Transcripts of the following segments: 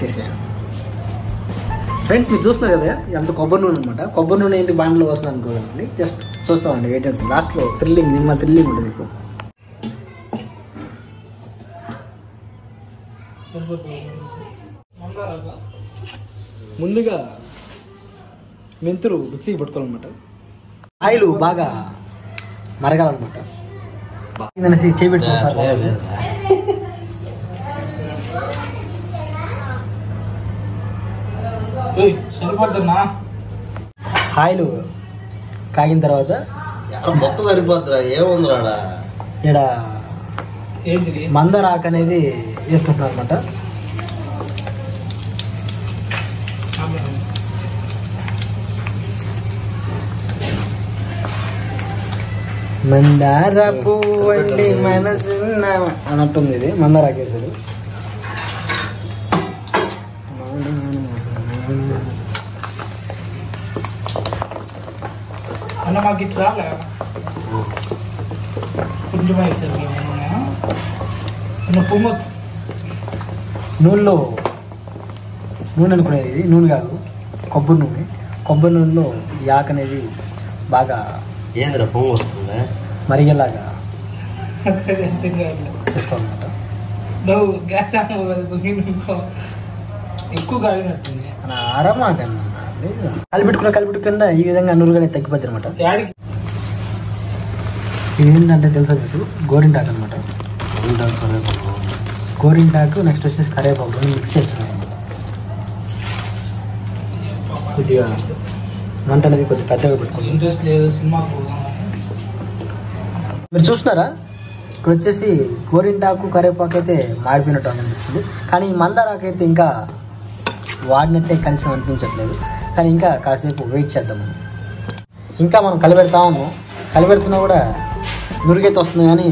తీసేయండి ఫ్రెండ్స్ మీరు చూస్తున్నారు కదా ఎంత కొబ్బరి నూనె అనమాట కొబ్బరి నూనె ఏంటి బాండ్లో వస్తుంది అనుకోకండి జస్ట్ చూస్తామండి వెయిట్ చేస్తాం లాస్ట్లో థ్రిల్లింగ్ నిన్న థ్రిల్లింగ్ ఉంటుంది మీకు ముందుగా మెంతులు మిక్సీకి పట్టుకోవాలన్నమాట ఆయిల్ బాగా మరగాలన్నమాట అనేసి చేపెట్టుకోవాలి సార్ సరిపోతున్నా ఆయిల్ కాగిన తర్వాత మొక్క సరిపోద్దురా ఏముందిరాడా ఇక్కడ ఏంటిది మందార ఆకు అనేది వేసుకుంటున్నాం అనమాట మందార పువ్వండి మనసున్న అన్నట్టుంది ఇది మందార ఆకేసారు అన్న మాకు ఇట్లా రాలే కొంచెం వేసారు నువ్వు పువ్వు నూనెలో నూనె అనుకునేది ఇది నూనె కాదు కొబ్బరి నూనె కొబ్బరి నూనెలో ఈ ఆకు అనేది బాగా ఏందిరా పొంగు వస్తుందా మరిగేలాగా చేసుకోవాలన్నమాట నువ్వు గ్యాస్ అనుకో ఎక్కువ కాగినట్టుంది మన ఆరామాట కలిపెట్టుకున్న కలిపెట్టు కింద ఈ విధంగా నురుగానే తగ్గిపోద్ది అనమాట డాడీకి ఏంటంటే తెలుసా మీకు గోరింటాకు అనమాట గోరింటాకు నెక్స్ట్ వచ్చేసి కరివేపాకు రెండు మిక్స్ చేస్తున్నాం అనమాట కొద్దిగా మంట అనేది కొద్దిగా పెద్దగా పెట్టుకోండి ఇంట్రెస్ట్ లేదు సినిమాకు పోదామని. మీరు చూస్తున్నారా ఇక్కడ వచ్చేసి గోరింటాకు కరివేపాకు అయితే మాడిపోయినట్టు అనిపిస్తుంది కానీ ఈ మందారాకు అయితే ఇంకా వాడినట్టే కనీసం అనిపించట్లేదు కానీ ఇంకా కాసేపు వెయిట్ చేద్దాం మనం. ఇంకా మనం కలిపెడతా ఉన్నాం కలిపెడుతున్నా కూడా నురుగైతే వస్తుంది కానీ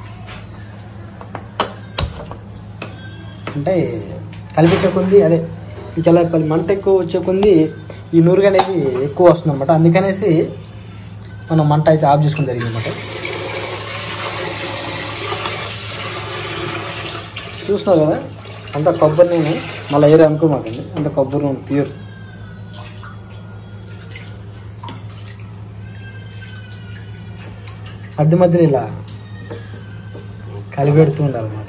అంటే కలిపెట్టే కొద్ది అదే ఇక ఎలా చెప్పాలి మంట ఎక్కువ వచ్చే కొద్ది ఈ నురుగు అనేది ఎక్కువ వస్తుంది అనమాట అందుకనేసి మనం మంట అయితే ఆఫ్ చేసుకుని జరిగింది అనమాట చూసినావు కదా అంత కొబ్బరి నూనె మళ్ళీ ఏరే అనుకోమాకండి అంత కొబ్బరి నూనె ప్యూర్ మధ్య మధ్యలో ఇలా కలిపెడుతూ ఉండాలన్నమాట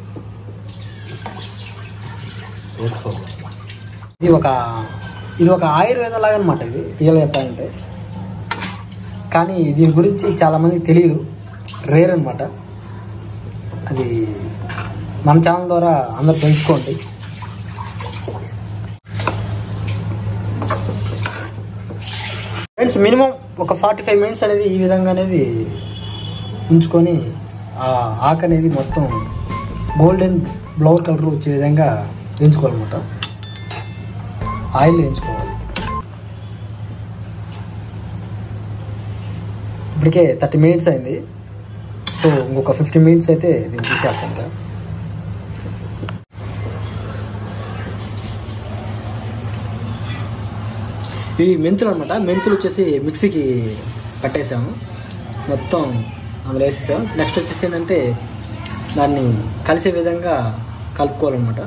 ఇది ఒక ఇది ఒక ఆయుర్వేదం లాగా అనమాట ఇది రియల్ చెప్పాలంటే కానీ దీని గురించి చాలామందికి తెలియదు రేర్ అనమాట అది మన ఛానల్ ద్వారా అందరు తెలుసుకోండి ఫ్రెండ్స్ మినిమం ఒక ఫార్టీ ఫైవ్ మినిట్స్ అనేది ఈ విధంగా అనేది ఉంచుకొని ఆ ఆకు అనేది మొత్తం గోల్డెన్ బ్లౌర్ కలర్ వచ్చే విధంగా వేయించుకోవాలన్నమాట ఆయిల్ వేయించుకోవాలి ఇప్పటికే థర్టీ మినిట్స్ అయింది సో ఇంకొక ఫిఫ్టీ మినిట్స్ అయితే దీన్ని తీసేస్తాం ఇంకా ఇవి మెంతులు అనమాట మెంతులు వచ్చేసి మిక్సీకి పట్టేసాము మొత్తం అందులో వేసేసాము నెక్స్ట్ వచ్చేసి ఏంటంటే దాన్ని కలిసే విధంగా కలుపుకోవాలన్నమాట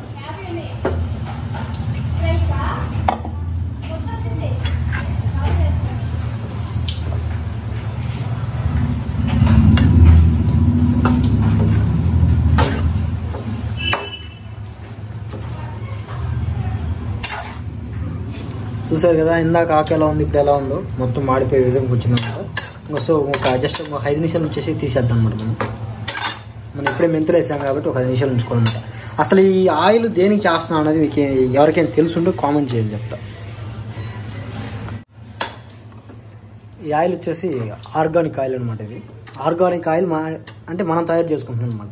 చూసారు కదా ఇందాక ఆకు ఎలా ఉంది ఇప్పుడు ఎలా ఉందో మొత్తం మాడిపోయే విధంగా వచ్చిందన్నమాట ఇంకా సో ఒక జస్ట్ ఒక ఐదు నిమిషాలు వచ్చేసి తీసేద్దాం అనమాట మనం మనం ఇప్పుడే మెంతులు వేసాం కాబట్టి ఒక ఐదు నిమిషాలు ఉంచుకోవాలన్నమాట అసలు ఈ ఆయిల్ దేనికి చేస్తున్నాం అనేది మీకు ఎవరికైనా తెలుసుంటే కామెంట్ చేయండి చెప్తా ఈ ఆయిల్ వచ్చేసి ఆర్గానిక్ ఆయిల్ అనమాట ఇది ఆర్గానిక్ ఆయిల్ మా అంటే మనం తయారు చేసుకుంటున్నాం అనమాట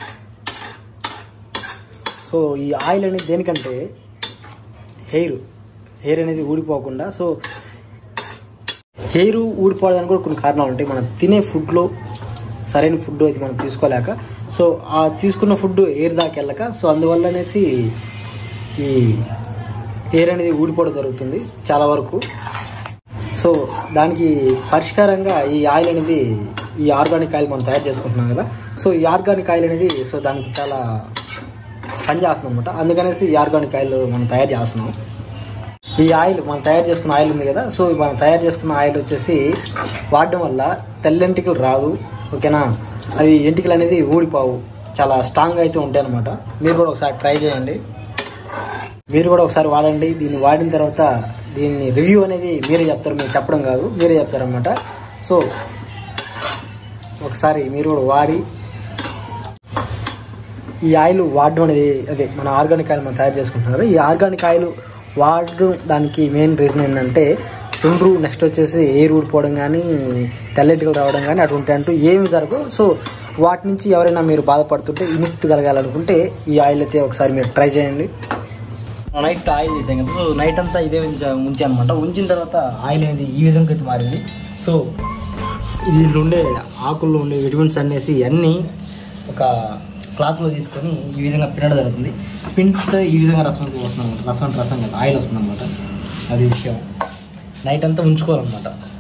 సో ఈ ఆయిల్ అనేది దేనికంటే హెయిర్ హెయిర్ అనేది ఊడిపోకుండా సో హెయిర్ ఊడిపోవడానికి కూడా కొన్ని కారణాలు ఉంటాయి మనం తినే ఫుడ్లో సరైన ఫుడ్ అయితే మనం తీసుకోలేక సో ఆ తీసుకున్న ఫుడ్ ఎయిర్ దాకా వెళ్ళక సో అందువల్ల అనేసి ఈ ఎయిర్ అనేది ఊడిపోవడం జరుగుతుంది చాలా వరకు సో దానికి పరిష్కారంగా ఈ ఆయిల్ అనేది ఈ ఆర్గానిక్ ఆయిల్ మనం తయారు చేసుకుంటున్నాం కదా సో ఈ ఆర్గానిక్ ఆయిల్ అనేది సో దానికి చాలా పనిచేస్తుంది అనమాట అందుకనేసి ఈ ఆర్గానిక్ ఆయిల్ మనం తయారు చేస్తున్నాం ఈ ఆయిల్ మనం తయారు చేసుకున్న ఆయిల్ ఉంది కదా సో మనం తయారు చేసుకున్న ఆయిల్ వచ్చేసి వాడడం వల్ల తెల్లెంటికలు రాదు ఓకేనా అవి ఎంటికలు అనేది ఊడిపోవు చాలా స్ట్రాంగ్గా అయితే ఉంటాయి అనమాట మీరు కూడా ఒకసారి ట్రై చేయండి మీరు కూడా ఒకసారి వాడండి దీన్ని వాడిన తర్వాత దీన్ని రివ్యూ అనేది మీరే చెప్తారు మీరు చెప్పడం కాదు మీరే చెప్తారనమాట సో ఒకసారి మీరు కూడా వాడి ఈ ఆయిల్ వాడడం అనేది అదే మన ఆర్గానిక్ ఆయిల్ మనం తయారు చేసుకుంటున్నాం కదా ఈ ఆర్గానిక్ ఆయిల్ వాడడం దానికి మెయిన్ రీజన్ ఏంటంటే చుండ్రు నెక్స్ట్ వచ్చేసి ఎయిర్ ఊడిపోవడం కానీ తెల్లటికలు రావడం కానీ అటువంటి అంటూ ఏమి జరగవు సో వాటి నుంచి ఎవరైనా మీరు బాధపడుతుంటే విముక్తి కలగాలనుకుంటే ఈ ఆయిల్ అయితే ఒకసారి మీరు ట్రై చేయండి నైట్ ఆయిల్ చేసాం కదా సో నైట్ అంతా ఇదే ఉంచాను అనమాట ఉంచిన తర్వాత ఆయిల్ అనేది ఈ విధంగా అయితే మారింది సో దీంట్లో ఉండే ఆకుల్లో ఉండే విటమిన్స్ అనేసి అన్నీ ఒక క్లాత్లో తీసుకొని ఈ విధంగా పిండడం జరుగుతుంది పిండితే ఈ విధంగా రసం వస్తుంది అనమాట రసం అంటే రసం కదా ఆయిల్ వస్తుంది అనమాట అది విషయం నైట్ అంతా ఉంచుకోవాలన్నమాట